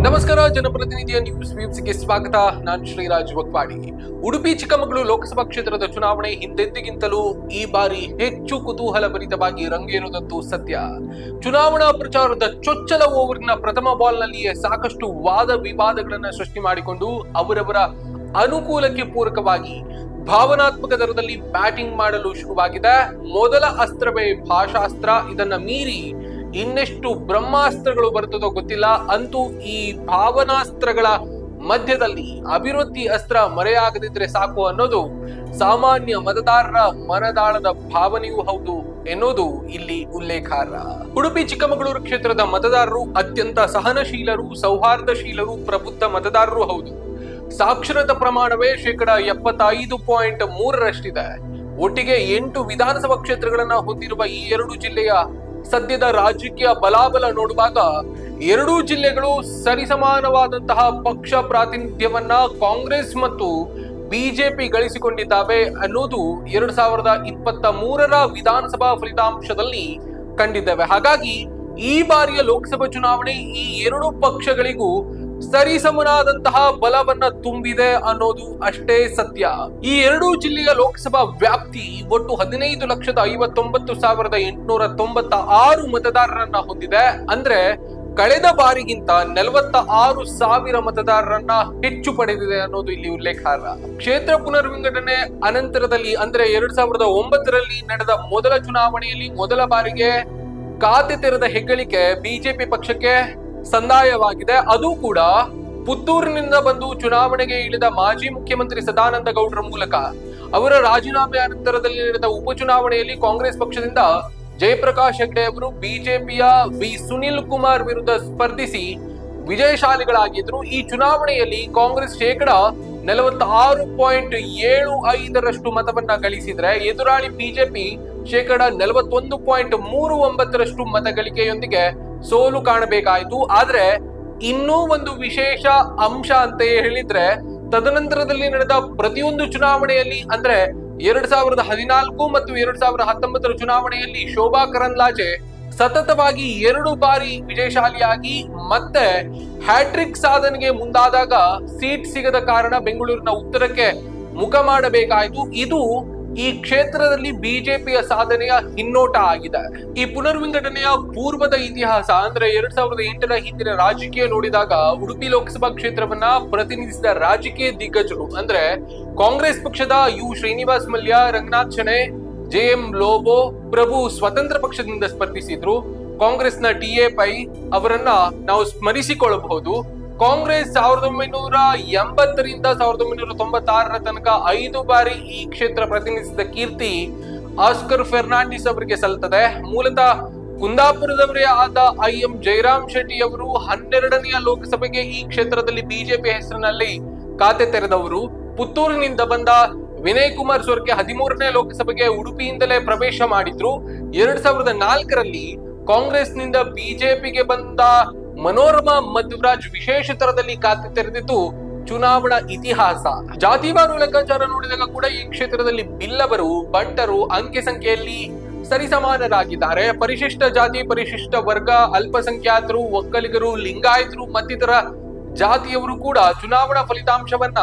ನಮಸ್ಕಾರ ಜನಪ್ರತಿನಿಧಿಯ ನ್ಯೂಸ್ ವ್ಯೂಸ್ಗೆ ಸ್ವಾಗತ ನಾನು ಶ್ರೀರಾಜ್ ವಕ್ವಾಡಿ ಉಡುಪಿ ಚಿಕ್ಕಮಗಳೂರು ಲೋಕಸಭಾ ಕ್ಷೇತ್ರದ ಚುನಾವಣೆ ಹಿಂದೆಂದಿಗಿಂತಲೂ ಈ ಬಾರಿ ಹೆಚ್ಚು ಕುತೂಹಲಭರಿತವಾಗಿ ರಂಗೇರುವುದಂತೂ ಸತ್ಯ ಚುನಾವಣಾ ಪ್ರಚಾರದ ಚೊಚ್ಚಲ ಓವರ್ನ ಪ್ರಥಮ ಬಾಲ್ನಲ್ಲಿಯೇ ಸಾಕಷ್ಟು ವಾದ ವಿವಾದಗಳನ್ನ ಸೃಷ್ಟಿ ಮಾಡಿಕೊಂಡು ಅವರವರ ಅನುಕೂಲಕ್ಕೆ ಪೂರಕವಾಗಿ ಭಾವನಾತ್ಮಕ ದರದಲ್ಲಿ ಬ್ಯಾಟಿಂಗ್ ಮಾಡಲು ಶುರುವಾಗಿದೆ ಮೊದಲ ಅಸ್ತ್ರವೇ ಭಾಷಾಸ್ತ್ರ ಇದನ್ನ ಮೀರಿ ಇನ್ನೆಷ್ಟು ಬ್ರಹ್ಮಾಸ್ತ್ರಗಳು ಬರುತ್ತದೋ ಗೊತ್ತಿಲ್ಲ ಅಂತೂ ಈ ಭಾವನಾಸ್ತ್ರಗಳ ಮಧ್ಯದಲ್ಲಿ ಅಭಿವೃದ್ಧಿ ಅಸ್ತ್ರ ಮರೆಯಾಗದಿದ್ರೆ ಸಾಕು ಅನ್ನೋದು ಸಾಮಾನ್ಯ ಮತದಾರರ ಮನದಾಳದ ಭಾವನೆಯೂ ಹೌದು ಎನ್ನುವುದು ಇಲ್ಲಿ ಉಲ್ಲೇಖಾರ್ಹ ಉಡುಪಿ ಚಿಕ್ಕಮಗಳೂರು ಕ್ಷೇತ್ರದ ಮತದಾರರು ಅತ್ಯಂತ ಸಹನಶೀಲರು ಸೌಹಾರ್ದಶೀಲರು ಪ್ರಬುದ್ಧ ಮತದಾರರು ಹೌದು ಸಾಕ್ಷರತಾ ಪ್ರಮಾಣವೇ ಶೇಕಡ ಎಪ್ಪತ್ತೈದು ಪಾಯಿಂಟ್ ಮೂರರಷ್ಟಿದೆ ಒಟ್ಟಿಗೆ ಎಂಟು ವಿಧಾನಸಭಾ ಕ್ಷೇತ್ರಗಳನ್ನ ಹೊಂದಿರುವ ಈ ಎರಡು ಜಿಲ್ಲೆಯ ಸದ್ಯದ ರಾಜಕೀಯ ಬಲಾಬಲ ನೋಡುವಾಗ ಎರಡೂ ಜಿಲ್ಲೆಗಳು ಸರಿಸಮಾನವಾದಂತಹ ಪಕ್ಷ ಪ್ರಾತಿನಿಧ್ಯವನ್ನ ಕಾಂಗ್ರೆಸ್ ಮತ್ತು ಬಿಜೆಪಿ ಗಳಿಸಿಕೊಂಡಿದ್ದಾವೆ ಅನ್ನೋದು ಎರಡ್ ಸಾವಿರದ ಇಪ್ಪತ್ತ ಮೂರರ ವಿಧಾನಸಭಾ ಫಲಿತಾಂಶದಲ್ಲಿ ಕಂಡಿದ್ದೇವೆ ಹಾಗಾಗಿ ಈ ಬಾರಿಯ ಲೋಕಸಭಾ ಚುನಾವಣೆ ಈ ಎರಡು ಪಕ್ಷಗಳಿಗೂ ಸರಿಸಮನಾದಂತಹ ಬಲವನ್ನ ತುಂಬಿದೆ ಅನ್ನೋದು ಅಷ್ಟೇ ಸತ್ಯ ಈ ಎರಡೂ ಜಿಲ್ಲೆಯ ಲೋಕಸಭಾ ವ್ಯಾಪ್ತಿ ಒಟ್ಟು ಹದಿನೈದು ಲಕ್ಷದ ಐವತ್ತೊಂಬತ್ತು ಸಾವಿರದ ಎಂಟುನೂರ ತೊಂಬತ್ತ ಆರು ಮತದಾರರನ್ನ ಹೊಂದಿದೆ ಅಂದ್ರೆ ಕಳೆದ ಬಾರಿಗಿಂತ ನಲವತ್ತ ಆರು ಸಾವಿರ ಮತದಾರರನ್ನ ಹೆಚ್ಚು ಪಡೆದಿದೆ ಅನ್ನೋದು ಇಲ್ಲಿ ಉಲ್ಲೇಖಾರ್ಹ ಕ್ಷೇತ್ರ ಪುನರ್ವಿಂಗಡಣೆ ಅನಂತರದಲ್ಲಿ ಅಂದ್ರೆ ಎರಡ್ ಸಾವಿರದ ಒಂಬತ್ತರಲ್ಲಿ ನಡೆದ ಮೊದಲ ಚುನಾವಣೆಯಲ್ಲಿ ಮೊದಲ ಬಾರಿಗೆ ಖಾತೆ ತೆರೆದ ಹೆಗ್ಗಳಿಕೆ ಬಿಜೆಪಿ ಪಕ್ಷಕ್ಕೆ ಸಂದಾಯವಾಗಿದೆ ಅದು ಕೂಡ ಪುತ್ತೂರಿನಿಂದ ಬಂದು ಚುನಾವಣೆಗೆ ಇಳಿದ ಮಾಜಿ ಮುಖ್ಯಮಂತ್ರಿ ಸದಾನಂದ ಗೌಡರ ಮೂಲಕ ಅವರ ರಾಜೀನಾಮೆ ಅನಂತರದಲ್ಲಿ ನಡೆದ ಉಪಚುನಾವಣೆಯಲ್ಲಿ ಕಾಂಗ್ರೆಸ್ ಪಕ್ಷದಿಂದ ಜಯಪ್ರಕಾಶ್ ಹೆಗ್ಡೆ ಅವರು ಬಿಜೆಪಿಯ ವಿ ಸುನಿಲ್ ಕುಮಾರ್ ವಿರುದ್ಧ ಸ್ಪರ್ಧಿಸಿ ವಿಜಯಶಾಲಿಗಳಾಗಿದ್ರು ಈ ಚುನಾವಣೆಯಲ್ಲಿ ಕಾಂಗ್ರೆಸ್ ಶೇಕಡ ನಲವತ್ತಾರು ಪಾಯಿಂಟ್ ಏಳು ಐದರಷ್ಟು ಮತವನ್ನ ಗಳಿಸಿದ್ರೆ ಎದುರಾಳಿ ಬಿಜೆಪಿ ಶೇಕಡ ನಲವತ್ತೊಂದು ಪಾಯಿಂಟ್ ಮೂರು ಒಂಬತ್ತರಷ್ಟು ಮತ ಗಳಿಕೆಯೊಂದಿಗೆ ಸೋಲು ಕಾಣಬೇಕಾಯಿತು ಆದ್ರೆ ಇನ್ನೂ ಒಂದು ವಿಶೇಷ ಅಂಶ ಅಂತ ಹೇಳಿದ್ರೆ ತದನಂತರದಲ್ಲಿ ನಡೆದ ಪ್ರತಿಯೊಂದು ಚುನಾವಣೆಯಲ್ಲಿ ಅಂದ್ರೆ ಎರಡ್ ಸಾವಿರದ ಹದಿನಾಲ್ಕು ಮತ್ತು ಎರಡ್ ಸಾವಿರದ ಹತ್ತೊಂಬತ್ತರ ಚುನಾವಣೆಯಲ್ಲಿ ಶೋಭಾ ಕರಂದ್ಲಾಜೆ ಸತತವಾಗಿ ಎರಡು ಬಾರಿ ವಿಜಯಶಾಲಿಯಾಗಿ ಮತ್ತೆ ಹ್ಯಾಟ್ರಿಕ್ ಸಾಧನೆಗೆ ಮುಂದಾದಾಗ ಸೀಟ್ ಸಿಗದ ಕಾರಣ ಬೆಂಗಳೂರಿನ ಉತ್ತರಕ್ಕೆ ಮುಖ ಮಾಡಬೇಕಾಯಿತು ಇದು ಈ ಕ್ಷೇತ್ರದಲ್ಲಿ ಬಿಜೆಪಿಯ ಸಾಧನೆಯ ಹಿನ್ನೋಟ ಆಗಿದೆ ಈ ಪುನರ್ವಿಂಗಡಣೆಯ ಪೂರ್ವದ ಇತಿಹಾಸ ಅಂದ್ರೆ ಎರಡ್ ಸಾವಿರದ ಎಂಟರ ಹಿಂದಿನ ರಾಜಕೀಯ ನೋಡಿದಾಗ ಉಡುಪಿ ಲೋಕಸಭಾ ಕ್ಷೇತ್ರವನ್ನ ಪ್ರತಿನಿಧಿಸಿದ ರಾಜಕೀಯ ದಿಗ್ಗಜರು ಅಂದ್ರೆ ಕಾಂಗ್ರೆಸ್ ಪಕ್ಷದ U Srinivas Mallya Ranganath Shenoy J M Lobo Prabhu ಸ್ವತಂತ್ರ ಪಕ್ಷದಿಂದ ಸ್ಪರ್ಧಿಸಿದ್ರು ಕಾಂಗ್ರೆಸ್ನ ಟಿ ಎ ಪೈ ಅವರನ್ನ ನಾವು ಸ್ಮರಿಸಿಕೊಳ್ಳಬಹುದು ಕಾಂಗ್ರೆಸ್ ಸಾವಿರದ ಒಂಬೈನೂರ ಎಂಬತ್ತರಿಂದ ಸಾವಿರದ ಒಂಬೈನೂರ ತೊಂಬತ್ತಾರರ ತನಕ ಐದು ಬಾರಿ ಈ ಕ್ಷೇತ್ರ ಪ್ರತಿನಿಧಿಸಿದ ಕೀರ್ತಿ ಆಸ್ಕರ್ ಫೆರ್ನಾಂಡಿಸ್ ಅವರಿಗೆ ಸಲ್ತದೆ ಮೂಲತಃ ಕುಂದಾಪುರದವರೇ ಆದ ಐ ಎಂ ಜಯರಾಮ್ ಶೆಟ್ಟಿ ಅವರು ಹನ್ನೆರಡನೆಯ ಲೋಕಸಭೆಗೆ ಈ ಕ್ಷೇತ್ರದಲ್ಲಿ ಬಿಜೆಪಿ ಹೆಸರಿನಲ್ಲಿ ಖಾತೆ ತೆರೆದವರು ಪುತ್ತೂರಿನಿಂದ ಬಂದ ವಿನಯ್ ಕುಮಾರ್ ಸೊರ್ಕೆ ಹದಿಮೂರನೇ ಲೋಕಸಭೆಗೆ ಉಡುಪಿಯಿಂದಲೇ ಪ್ರವೇಶ ಮಾಡಿದ್ರು ಎರಡ್ ಸಾವಿರದ ನಾಲ್ಕರಲ್ಲಿ ಕಾಂಗ್ರೆಸ್ನಿಂದ ಬಿಜೆಪಿಗೆ ಬಂದ ಮನೋರಮಾ ಮಧ್ವರಾಜ್ ವಿಶೇಷ ತರದಲ್ಲಿ ಖಾತೆ ತೆರೆದಿದ್ದು ಚುನಾವಣಾ ಇತಿಹಾಸ ಜಾತಿವಾರು ಲೆಕ್ಕಾಚಾರ ನೋಡಿದಾಗ ಕೂಡ ಈ ಕ್ಷೇತ್ರದಲ್ಲಿ ಬಿಲ್ಲವರು ಬಂಟರು ಅಂಕೆ ಸಂಖ್ಯೆಯಲ್ಲಿ ಸರಿಸಮಾನರಾಗಿದ್ದಾರೆ ಪರಿಶಿಷ್ಟ ಜಾತಿ ಪರಿಶಿಷ್ಟ ವರ್ಗ ಅಲ್ಪಸಂಖ್ಯಾತರು ಒಕ್ಕಲಿಗರು ಲಿಂಗಾಯತರು ಮತ್ತಿತರ ಜಾತಿಯವರು ಕೂಡ ಚುನಾವಣಾ ಫಲಿತಾಂಶವನ್ನ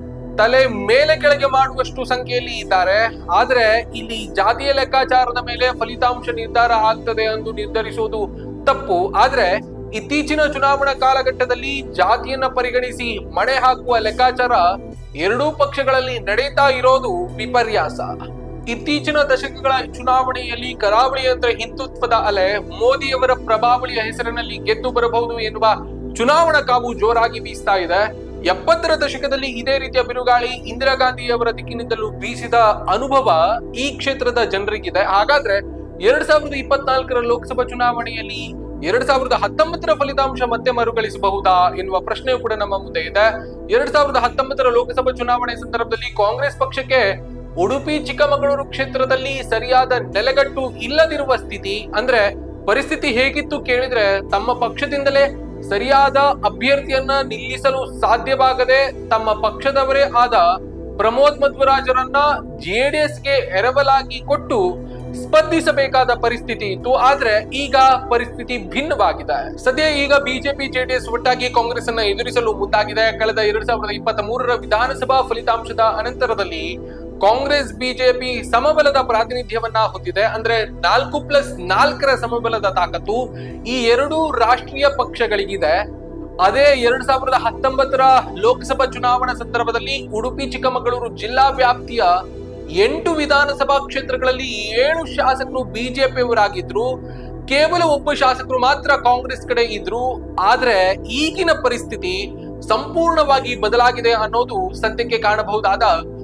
ತಲೆ ಮೇಲೆ ಕೆಳಗೆ ಮಾಡುವಷ್ಟು ಸಂಖ್ಯೆಯಲ್ಲಿ ಇದ್ದಾರೆ ಆದ್ರೆ ಇಲ್ಲಿ ಜಾತಿಯ ಲೆಕ್ಕಾಚಾರದ ಮೇಲೆ ಫಲಿತಾಂಶ ನಿರ್ಧಾರ ಆಗ್ತದೆ ಎಂದು ನಿರ್ಧರಿಸುವುದು ತಪ್ಪು ಆದ್ರೆ ಇತ್ತೀಚಿನ ಚುನಾವಣಾ ಕಾಲಘಟ್ಟದಲ್ಲಿ ಜಾತಿಯನ್ನ ಪರಿಗಣಿಸಿ ಮಣೆ ಹಾಕುವ ಲೆಕ್ಕಾಚಾರ ಎರಡೂ ಪಕ್ಷಗಳಲ್ಲಿ ನಡೀತಾ ಇರೋದು ವಿಪರ್ಯಾಸ ಇತ್ತೀಚಿನ ದಶಕಗಳ ಚುನಾವಣೆಯಲ್ಲಿ ಕರಾವಳಿಯಂತ್ರ ಹಿಂದುತ್ವದ ಅಲೆ ಮೋದಿಯವರ ಪ್ರಭಾವಳಿಯ ಹೆಸರಿನಲ್ಲಿ ಗೆದ್ದು ಬರಬಹುದು ಎನ್ನುವ ಚುನಾವಣಾ ಕಾವು ಜೋರಾಗಿ ಬೀಸ್ತಾ ಇದೆ ಎಪ್ಪತ್ತರ ದಶಕದಲ್ಲಿ ಇದೇ ರೀತಿಯ ಬಿರುಗಾಳಿ ಇಂದಿರಾ ಗಾಂಧಿ ಅವರ ದಿಕ್ಕಿನಿಂದಲೂ ಬೀಸಿದ ಅನುಭವ ಈ ಕ್ಷೇತ್ರದ ಜನರಿಗಿದೆ ಹಾಗಾದ್ರೆ ಎರಡ್ ಸಾವಿರದ ಇಪ್ಪತ್ನಾಲ್ಕರ ಲೋಕಸಭಾ ಚುನಾವಣೆಯಲ್ಲಿ ಎರಡ್ ಸಾವಿರದ ಹತ್ತೊಂಬತ್ತರ ಫಲಿತಾಂಶ ಮತ್ತೆ ಮರುಕಳಿಸಬಹುದಾ ಎನ್ನುವ ಪ್ರಶ್ನೆಯೂ ಕೂಡ ನಮ್ಮ ಮುಂದೆ ಇದೆ ಎರಡ್ ಸಾವಿರದ ಹತ್ತೊಂಬತ್ತರ ಲೋಕಸಭಾ ಚುನಾವಣೆ ಸಂದರ್ಭದಲ್ಲಿ ಕಾಂಗ್ರೆಸ್ ಪಕ್ಷಕ್ಕೆ ಉಡುಪಿ ಚಿಕ್ಕಮಗಳೂರು ಕ್ಷೇತ್ರದಲ್ಲಿ ಸರಿಯಾದ ನೆಲೆಗಟ್ಟು ಇಲ್ಲದಿರುವ ಸ್ಥಿತಿ ಅಂದ್ರೆ ಪರಿಸ್ಥಿತಿ ಹೇಗಿತ್ತು ಕೇಳಿದ್ರೆ ತಮ್ಮ ಪಕ್ಷದಿಂದಲೇ ಸರಿಯಾದ ಅಭ್ಯರ್ಥಿಯನ್ನ ನಿಲ್ಲಿಸಲು ಸಾಧ್ಯವಾಗದೆ ತಮ್ಮ ಪಕ್ಷದವರೇ ಆದ ಪ್ರಮೋದ್ ಮಧ್ವರಾಜರನ್ನ ಜೆಡಿಎಸ್ಗೆ ಎರವಲಾಗಿ ಕೊಟ್ಟು ಸ್ಪರ್ಧಿಸಬೇಕಾದ ಪರಿಸ್ಥಿತಿ ಇತ್ತು ಆದ್ರೆ ಈಗ ಪರಿಸ್ಥಿತಿ ಭಿನ್ನವಾಗಿದೆ ಸದ್ಯ ಈಗ ಬಿಜೆಪಿ ಜೆಡಿಎಸ್ ಒಟ್ಟಾಗಿ ಕಾಂಗ್ರೆಸ್ ಅನ್ನ ಎದುರಿಸಲು ಮುಂದಾಗಿದೆ ಕಳೆದ ಎರಡ್ ಸಾವಿರದ ಇಪ್ಪತ್ತ್ ಮೂರರ ವಿಧಾನಸಭಾ ಫಲಿತಾಂಶದ ಅನಂತರದಲ್ಲಿ ಕಾಂಗ್ರೆಸ್ ಬಿಜೆಪಿ ಸಮಬಲದ ಪ್ರಾತಿನಿಧ್ಯವನ್ನ ಹೊಂದಿದೆ ಅಂದ್ರೆ ನಾಲ್ಕು ಪ್ಲಸ್ ನಾಲ್ಕರ ಸಮಬಲದ ತಾಕತ್ತು ಈ ಎರಡು ರಾಷ್ಟ್ರೀಯ ಪಕ್ಷಗಳಿಗಿದೆ ಅದೇ ಎರಡ್ ಸಾವಿರದ ಹತ್ತೊಂಬತ್ತರ ಲೋಕಸಭಾ ಚುನಾವಣಾ ಸಂದರ್ಭದಲ್ಲಿ ಉಡುಪಿ ಚಿಕ್ಕಮಗಳೂರು ಜಿಲ್ಲಾ ವ್ಯಾಪ್ತಿಯ ಎಂಟು ವಿಧಾನಸಭಾ ಕ್ಷೇತ್ರಗಳಲ್ಲಿ ಏಳು ಶಾಸಕರು ಬಿಜೆಪಿಯವರಾಗಿದ್ರು ಕೇವಲ ಒಬ್ಬ ಶಾಸಕರು ಮಾತ್ರ ಕಾಂಗ್ರೆಸ್ ಕಡೆ ಇದ್ರು ಆದ್ರೆ ಈಗಿನ ಪರಿಸ್ಥಿತಿ ಸಂಪೂರ್ಣವಾಗಿ ಬದಲಾಗಿದೆ ಅನ್ನೋದು ಸದ್ಯಕ್ಕೆ ಕಾಣಬಹುದಾದ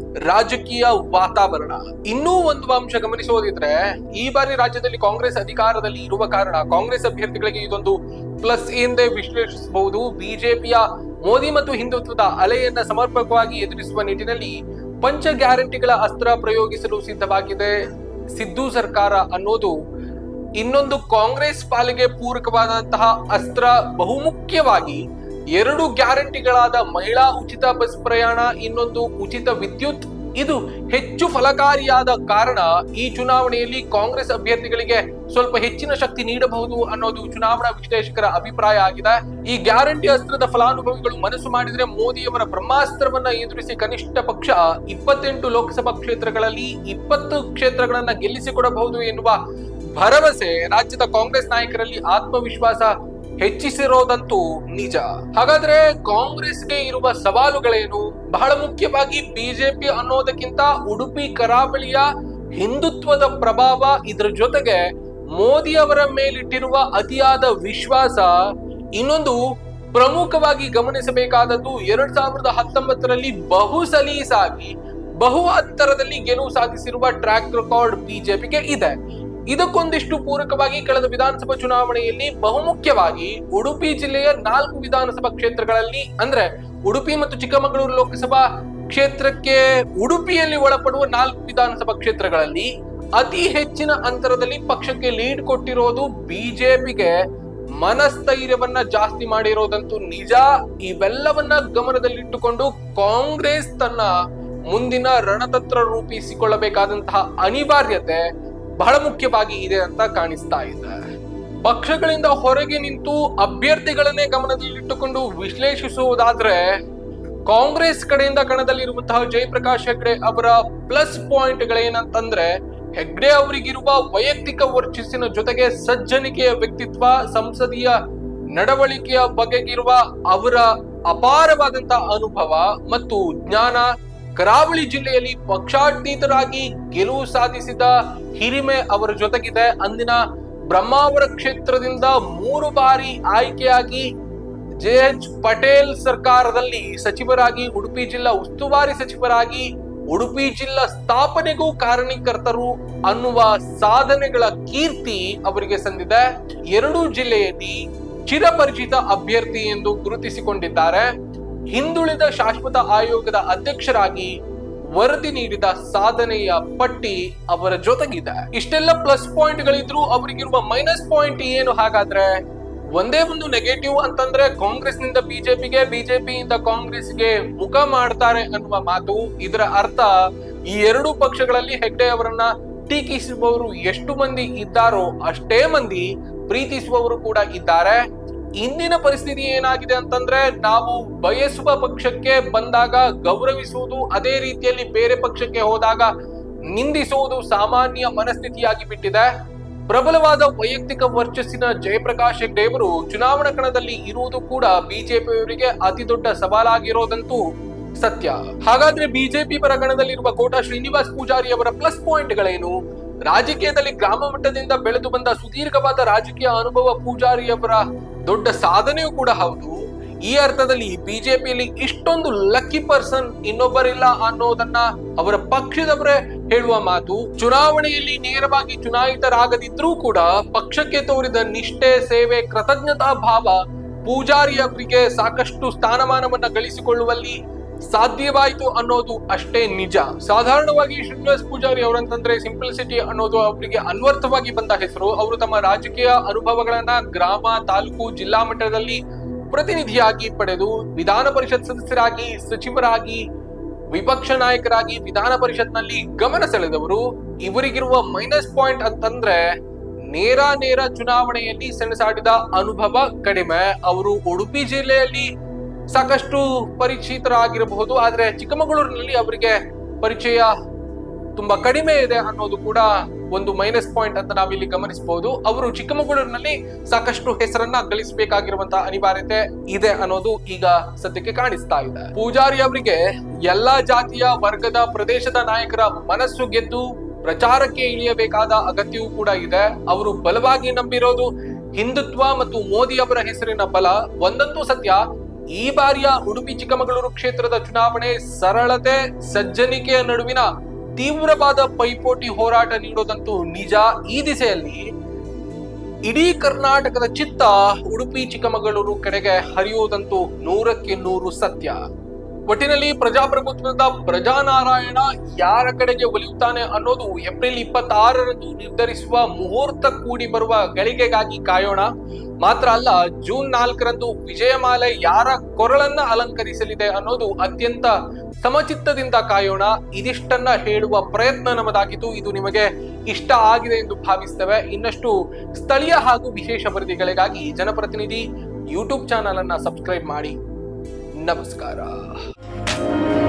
ರಾಜಕೀಯ ವಾತಾವರಣ ಇನ್ನೂ ಒಂದು ಅಂಶ ಗಮನಿಸೋದಿದ್ರೆ ಈ ಬಾರಿ ರಾಜ್ಯದಲ್ಲಿ ಕಾಂಗ್ರೆಸ್ ಅಧಿಕಾರದಲ್ಲಿ ಇರುವ ಕಾರಣ ಕಾಂಗ್ರೆಸ್ ಅಭ್ಯರ್ಥಿಗಳಿಗೆ ಇದೊಂದು ಪ್ಲಸ್ ಎಂದೇ ವಿಶ್ಲೇಷಿಸಬಹುದು ಬಿಜೆಪಿಯ ಮೋದಿ ಮತ್ತು ಹಿಂದುತ್ವದ ಅಲೆಯನ್ನ ಸಮರ್ಪಕವಾಗಿ ಎದುರಿಸುವ ನಿಟ್ಟಿನಲ್ಲಿ ಪಂಚ ಗ್ಯಾರಂಟಿಗಳ ಅಸ್ತ್ರ ಪ್ರಯೋಗಿಸಲು ಸಿದ್ಧವಾಗಿದೆ ಸಿದ್ದು ಸರ್ಕಾರ ಅನ್ನೋದು ಇನ್ನೊಂದು ಕಾಂಗ್ರೆಸ್ ಪಾಲಿಗೆ ಪೂರಕವಾದಂತಹ ಅಸ್ತ್ರ ಬಹುಮುಖ್ಯವಾಗಿ ಎರಡು ಗ್ಯಾರಂಟಿಗಳಾದ ಮಹಿಳಾ ಉಚಿತ ಬಸ್ ಪ್ರಯಾಣ ಇನ್ನೊಂದು ಉಚಿತ ವಿದ್ಯುತ್ ಇದು ಹೆಚ್ಚು ಫಲಕಾರಿಯಾದ ಕಾರಣ ಈ ಚುನಾವಣೆಯಲ್ಲಿ ಕಾಂಗ್ರೆಸ್ ಅಭ್ಯರ್ಥಿಗಳಿಗೆ ಸ್ವಲ್ಪ ಹೆಚ್ಚಿನ ಶಕ್ತಿ ನೀಡಬಹುದು ಅನ್ನೋದು ಚುನಾವಣಾ ವಿಶ್ಲೇಷಕರ ಅಭಿಪ್ರಾಯ ಆಗಿದೆ ಈ ಗ್ಯಾರಂಟಿ ಅಸ್ತ್ರದ ಫಲಾನುಭವಿಗಳು ಮನಸ್ಸು ಮಾಡಿದ್ರೆ ಮೋದಿಯವರ ಬ್ರಹ್ಮಾಸ್ತ್ರವನ್ನ ಎದುರಿಸಿ ಕನಿಷ್ಠ ಪಕ್ಷ ಇಪ್ಪತ್ತೆಂಟು ಲೋಕಸಭಾ ಕ್ಷೇತ್ರಗಳಲ್ಲಿ ಇಪ್ಪತ್ತು ಕ್ಷೇತ್ರಗಳನ್ನ ಗೆಲ್ಲಿಸಿಕೊಡಬಹುದು ಎನ್ನುವ ಭರವಸೆ ರಾಜ್ಯದ ಕಾಂಗ್ರೆಸ್ ನಾಯಕರಲ್ಲಿ ಆತ್ಮವಿಶ್ವಾಸ ಹೆಚ್ಚಿಸಿರೋದಂತೂ ನಿಜ ಹಾಗಾದ್ರೆ ಕಾಂಗ್ರೆಸ್ಗೆ ಇರುವ ಸವಾಲುಗಳೇನು ಬಹಳ ಮುಖ್ಯವಾಗಿ ಬಿಜೆಪಿ ಅನ್ನೋದಕ್ಕಿಂತ ಉಡುಪಿ ಕರಾವಳಿಯ ಹಿಂದುತ್ವದ ಪ್ರಭಾವ ಇದರ ಜೊತೆಗೆ ಮೋದಿ ಅವರ ಮೇಲಿಟ್ಟಿರುವ ಅತಿಯಾದ ವಿಶ್ವಾಸ ಇನ್ನೊಂದು ಪ್ರಮುಖವಾಗಿ ಗಮನಿಸಬೇಕಾದದ್ದು ಎರಡ್ ಸಾವಿರದ ಹತ್ತೊಂಬತ್ತರಲ್ಲಿ ಬಹು ಸಲೀಸಾಗಿ ಬಹು ಅಂತರದಲ್ಲಿ ಗೆಲುವು ಸಾಧಿಸಿರುವ ಟ್ರ್ಯಾಕ್ ರೆಕಾರ್ಡ್ ಬಿಜೆಪಿಗೆ ಇದೆ ಇದಕ್ಕೊಂದಿಷ್ಟು ಪೂರಕವಾಗಿ ಕಳೆದ ವಿಧಾನಸಭಾ ಚುನಾವಣೆಯಲ್ಲಿ ಬಹುಮುಖ್ಯವಾಗಿ ಉಡುಪಿ ಜಿಲ್ಲೆಯ ನಾಲ್ಕು ವಿಧಾನಸಭಾ ಕ್ಷೇತ್ರಗಳಲ್ಲಿ ಅಂದ್ರೆ ಉಡುಪಿ ಮತ್ತು ಚಿಕ್ಕಮಗಳೂರು ಲೋಕಸಭಾ ಕ್ಷೇತ್ರಕ್ಕೆ ಉಡುಪಿಯಲ್ಲಿ ಒಳಪಡುವ ನಾಲ್ಕು ವಿಧಾನಸಭಾ ಕ್ಷೇತ್ರಗಳಲ್ಲಿ ಅತಿ ಹೆಚ್ಚಿನ ಅಂತರದಲ್ಲಿ ಪಕ್ಷಕ್ಕೆ ಲೀಡ್ ಕೊಟ್ಟಿರೋದು ಬಿಜೆಪಿಗೆ ಮನಸ್ಥೈರ್ಯವನ್ನ ಜಾಸ್ತಿ ಮಾಡಿರೋದಂತೂ ನಿಜ ಇವೆಲ್ಲವನ್ನ ಗಮನದಲ್ಲಿಟ್ಟುಕೊಂಡು ಕಾಂಗ್ರೆಸ್ ತನ್ನ ಮುಂದಿನ ರಣತಂತ್ರ ರೂಪಿಸಿಕೊಳ್ಳಬೇಕಾದಂತಹ ಅನಿವಾರ್ಯತೆ ಬಹಳ ಮುಖ್ಯವಾಗಿ ಇದೆ ಅಂತ ಕಾಣಿಸ್ತಾ ಇದೆ ಪಕ್ಷಗಳಿಂದ ಹೊರಗೆ ನಿಂತು ಅಭ್ಯರ್ಥಿಗಳನ್ನೇ ಗಮನದಲ್ಲಿಟ್ಟುಕೊಂಡು ವಿಶ್ಲೇಷಿಸುವುದಾದ್ರೆ ಕಾಂಗ್ರೆಸ್ ಕಡೆಯಿಂದ ಕಣದಲ್ಲಿರುವಂತಹ ಜಯಪ್ರಕಾಶ್ ಹೆಗ್ಡೆ ಅವರ ಪ್ಲಸ್ ಪಾಯಿಂಟ್ಗಳೇನಂತಂದ್ರೆ ಹೆಗ್ಡೆ ಅವರಿಗಿರುವ ವೈಯಕ್ತಿಕ ವರ್ಚಸ್ಸಿನ ಜೊತೆಗೆ ಸಜ್ಜನಿಕೆಯ ವ್ಯಕ್ತಿತ್ವ ಸಂಸದೀಯ ನಡವಳಿಕೆಯ ಬಗೆಗಿರುವ ಅವರ ಅಪಾರವಾದಂತಹ ಅನುಭವ ಮತ್ತು ಜ್ಞಾನ ಕರಾವಳಿ ಜಿಲ್ಲೆಯಲ್ಲಿ ಪಕ್ಷಾತೀತರಾಗಿ ಗೆಲುವು ಸಾಧಿಸಿದ ಹಿರಿಮೆ ಅವರ ಜೊತೆಗಿದೆ ಅಂದಿನ ಬ್ರಹ್ಮಾವರ ಕ್ಷೇತ್ರದಿಂದ ಮೂರು ಬಾರಿ ಆಯ್ಕೆಯಾಗಿ ಜೆ ಎಚ್ ಪಟೇಲ್ ಸರ್ಕಾರದಲ್ಲಿ ಸಚಿವರಾಗಿ ಉಡುಪಿ ಜಿಲ್ಲಾ ಉಸ್ತುವಾರಿ ಸಚಿವರಾಗಿ ಉಡುಪಿ ಜಿಲ್ಲಾ ಸ್ಥಾಪನೆಗೂ ಕಾರಣೀಕರ್ತರು ಅನ್ನುವ ಸಾಧನೆಗಳ ಕೀರ್ತಿ ಅವರಿಗೆ ಸಂದಿದೆ ಎರಡೂ ಜಿಲ್ಲೆಯಲ್ಲಿ ಚಿರಪರಿಚಿತ ಅಭ್ಯರ್ಥಿ ಎಂದು ಗುರುತಿಸಿಕೊಂಡಿದ್ದಾರೆ ಹಿಂದುಳಿದ ಶಾಶ್ವತ ಆಯೋಗದ ಅಧ್ಯಕ್ಷರಾಗಿ ವರದಿ ನೀಡಿದ ಸಾಧನೆಯ ಪಟ್ಟಿ ಅವರ ಜೊತೆಗಿದೆ ಇಷ್ಟೆಲ್ಲ ಪ್ಲಸ್ ಪಾಯಿಂಟ್ಗಳಿದ್ರು ಅವರಿಗಿರುವ ಮೈನಸ್ ಪಾಯಿಂಟ್ ಏನು ಹಾಗಾದ್ರೆ ಒಂದೇ ಒಂದು ನೆಗೆಟಿವ್ ಅಂತಂದ್ರೆ ಕಾಂಗ್ರೆಸ್ನಿಂದ ಬಿಜೆಪಿಗೆ ಬಿಜೆಪಿಯಿಂದ ಕಾಂಗ್ರೆಸ್ಗೆ ಮುಖ ಮಾಡ್ತಾರೆ ಅನ್ನುವ ಮಾತು ಇದರ ಅರ್ಥ ಈ ಎರಡು ಪಕ್ಷಗಳಲ್ಲಿ ಹೆಗ್ಡೆ ಅವರನ್ನ ಟೀಕಿಸುವವರು ಎಷ್ಟು ಮಂದಿ ಇದ್ದಾರೋ ಅಷ್ಟೇ ಮಂದಿ ಪ್ರೀತಿಸುವವರು ಕೂಡ ಇದ್ದಾರೆ ಇಂದಿನ ಪರಿಸ್ಥಿತಿ ಏನಾಗಿದೆ ಅಂತಂದ್ರೆ ನಾವು ಬಯಸುವ ಪಕ್ಷಕ್ಕೆ ಬಂದಾಗ ಗೌರವಿಸುವುದು ಅದೇ ರೀತಿಯಲ್ಲಿ ಬೇರೆ ಪಕ್ಷಕ್ಕೆ ಹೋದಾಗ ನಿಂದಿಸುವುದು ಸಾಮಾನ್ಯ ಮನಸ್ಥಿತಿಯಾಗಿ ಬಿಟ್ಟಿದೆ ಪ್ರಬಲವಾದ ವೈಯಕ್ತಿಕ ವರ್ಚಸ್ಸಿನ ಜಯಪ್ರಕಾಶ್ ಹೆಗ್ಡೆ ಅವರು ಚುನಾವಣಾ ಕಣದಲ್ಲಿ ಇರುವುದು ಕೂಡ ಬಿಜೆಪಿಯವರಿಗೆ ಅತಿ ದೊಡ್ಡ ಸವಾಲಾಗಿರೋದಂತೂ ಸತ್ಯ ಹಾಗಾದ್ರೆ ಬಿಜೆಪಿ ಪರ ಕಣದಲ್ಲಿರುವ ಕೋಟಾ ಶ್ರೀನಿವಾಸ್ ಪೂಜಾರಿ ಅವರ ಪ್ಲಸ್ ಪಾಯಿಂಟ್ಗಳೇನು ರಾಜಕೀಯದಲ್ಲಿ ಗ್ರಾಮ ಮಟ್ಟದಿಂದ ಬೆಳೆದು ಬಂದ ಸುದೀರ್ಘವಾದ ರಾಜಕೀಯ ಅನುಭವ ಪೂಜಾರಿ ಅವರ ದೊಡ್ಡ ಸಾಧನೆಯೂ ಕೂಡ ಹೌದು ಈ ಅರ್ಥದಲ್ಲಿ ಬಿಜೆಪಿಯಲ್ಲಿ ಇಷ್ಟೊಂದು ಲಕ್ಕಿ ಪರ್ಸನ್ ಇನ್ನೊಬ್ಬರಿಲ್ಲ ಅನ್ನೋದನ್ನ ಅವರ ಪಕ್ಷದವರೇ ಹೇಳುವ ಮಾತು ಚುನಾವಣೆಯಲ್ಲಿ ನೇರವಾಗಿ ಚುನಾಯಿತರಾಗದಿದ್ರೂ ಕೂಡ ಪಕ್ಷಕ್ಕೆ ತೋರಿದ ನಿಷ್ಠೆ ಸೇವೆ ಕೃತಜ್ಞತಾ ಭಾವ ಪೂಜಾರಿ ಅವರಿಗೆ ಸಾಕಷ್ಟು ಸ್ಥಾನಮಾನವನ್ನ ಗಳಿಸಿಕೊಳ್ಳುವಲ್ಲಿ ಸಾಧ್ಯವಾಯಿತು ಅನ್ನೋದು ಅಷ್ಟೇ ನಿಜ ಸಾಧಾರಣವಾಗಿ ಶ್ರೀನಿವಾಸ್ ಪೂಜಾರಿ ಅವರಂತಂದ್ರೆ ಸಿಂಪ್ಲಿಸಿಟಿ ಅನ್ನೋದು ಅವರಿಗೆ ಅನ್ವರ್ಥವಾಗಿ ಬಂದ ಹೆಸರು ಅವರು ತಮ್ಮ ರಾಜಕೀಯ ಅನುಭವಗಳನ್ನ ಗ್ರಾಮ ತಾಲೂಕು ಜಿಲ್ಲಾ ಮಟ್ಟದಲ್ಲಿ ಪ್ರತಿನಿಧಿಯಾಗಿ ಪಡೆದು ವಿಧಾನ ಪರಿಷತ್ ಸದಸ್ಯರಾಗಿ ಸಚಿವರಾಗಿ ವಿಪಕ್ಷ ನಾಯಕರಾಗಿ ವಿಧಾನ ಪರಿಷತ್ನಲ್ಲಿ ಗಮನ ಸೆಳೆದವರು ಇವರಿಗಿರುವ ಮೈನಸ್ ಪಾಯಿಂಟ್ ಅಂತಂದ್ರೆ ನೇರ ನೇರ ಚುನಾವಣೆಯಲ್ಲಿ ಸೆಣಸಾಡಿದ ಅನುಭವ ಕಡಿಮೆ ಅವರು ಉಡುಪಿ ಜಿಲ್ಲೆಯಲ್ಲಿ ಸಾಕಷ್ಟು ಪರಿಚಿತರಾಗಿರಬಹುದು ಆದ್ರೆ ಚಿಕ್ಕಮಗಳೂರಿನಲ್ಲಿ ಅವರಿಗೆ ಪರಿಚಯ ತುಂಬಾ ಕಡಿಮೆ ಇದೆ ಅನ್ನೋದು ಕೂಡ ಒಂದು ಮೈನಸ್ ಪಾಯಿಂಟ್ ಅಂತ ನಾವಿಲ್ಲಿ ಗಮನಿಸಬಹುದು ಅವರು ಚಿಕ್ಕಮಗಳೂರಿನಲ್ಲಿ ಸಾಕಷ್ಟು ಹೆಸರನ್ನ ಗಳಿಸಬೇಕಾಗಿರುವಂತಹ ಅನಿವಾರ್ಯತೆ ಇದೆ ಅನ್ನೋದು ಈಗ ಸದ್ಯಕ್ಕೆ ಕಾಣಿಸ್ತಾ ಇದೆ ಪೂಜಾರಿ ಅವರಿಗೆ ಎಲ್ಲಾ ಜಾತಿಯ ವರ್ಗದ ಪ್ರದೇಶದ ನಾಯಕರ ಮನಸ್ಸು ಗೆದ್ದು ಪ್ರಚಾರಕ್ಕೆ ಇಳಿಯಬೇಕಾದ ಅಗತ್ಯವೂ ಕೂಡ ಇದೆ ಅವರು ಬಲವಾಗಿ ನಂಬಿರೋದು ಹಿಂದುತ್ವ ಮತ್ತು ಮೋದಿ ಅವರ ಹೆಸರಿನ ಬಲ ಒಂದಂತೂ ಸತ್ಯ ಈ ಬಾರಿಯ ಉಡುಪಿ ಚಿಕ್ಕಮಗಳೂರು ಕ್ಷೇತ್ರದ ಚುನಾವಣೆ ಸರಳತೆ ಸಜ್ಜನಿಕೆಯ ನಡುವಿನ ತೀವ್ರವಾದ ಪೈಪೋಟಿ ಹೋರಾಟ ನೀಡೋದಂತೂ ನಿಜ ಈ ದಿಸೆಯಲ್ಲಿ ಇಡೀ ಕರ್ನಾಟಕದ ಚಿತ್ತ ಉಡುಪಿ ಚಿಕ್ಕಮಗಳೂರು ಕಡೆಗೆ ಹರಿಯುವುದಂತೂ ನೂರಕ್ಕೆ ನೂರು ಸತ್ಯ ಒಟ್ಟಿನಲ್ಲಿ ಪ್ರಜಾಪ್ರಭುತ್ವದ ಪ್ರಜಾನಾರಾಯಣ ಯಾರ ಕಡೆಗೆ ಒಲಿಯುತ್ತಾನೆ ಅನ್ನೋದು ಏಪ್ರಿಲ್ ಇಪ್ಪತ್ತಾರರಂದು ನಿರ್ಧರಿಸುವ ಮುಹೂರ್ತ ಕೂಡಿ ಬರುವ ಗಳಿಗೆಗಾಗಿ ಕಾಯೋಣ ಮಾತ್ರ ಅಲ್ಲ ಜೂನ್ ನಾಲ್ಕರಂದು ವಿಜಯಮಾಲೆ ಯಾರ ಕೊರಳನ್ನ ಅಲಂಕರಿಸಲಿದೆ ಅನ್ನೋದು ಅತ್ಯಂತ ಸಮಚಿತ್ತದಿಂದ ಕಾಯೋಣ ಇದಿಷ್ಟನ್ನ ಹೇಳುವ ಪ್ರಯತ್ನ ನಮ್ಮದಾಗಿದ್ದು ಇದು ನಿಮಗೆ ಇಷ್ಟ ಆಗಿದೆ ಎಂದು ಭಾವಿಸ್ತೇವೆ ಇನ್ನಷ್ಟು ಸ್ಥಳೀಯ ಹಾಗೂ ವಿಶೇಷ ವರದಿಗಳಿಗಾಗಿ ಜನಪ್ರತಿನಿಧಿ ಯೂಟ್ಯೂಬ್ ಚಾನಲ್ ಅನ್ನ ಸಬ್ಸ್ಕ್ರೈಬ್ ಮಾಡಿ ನಮಸ್ಕಾರ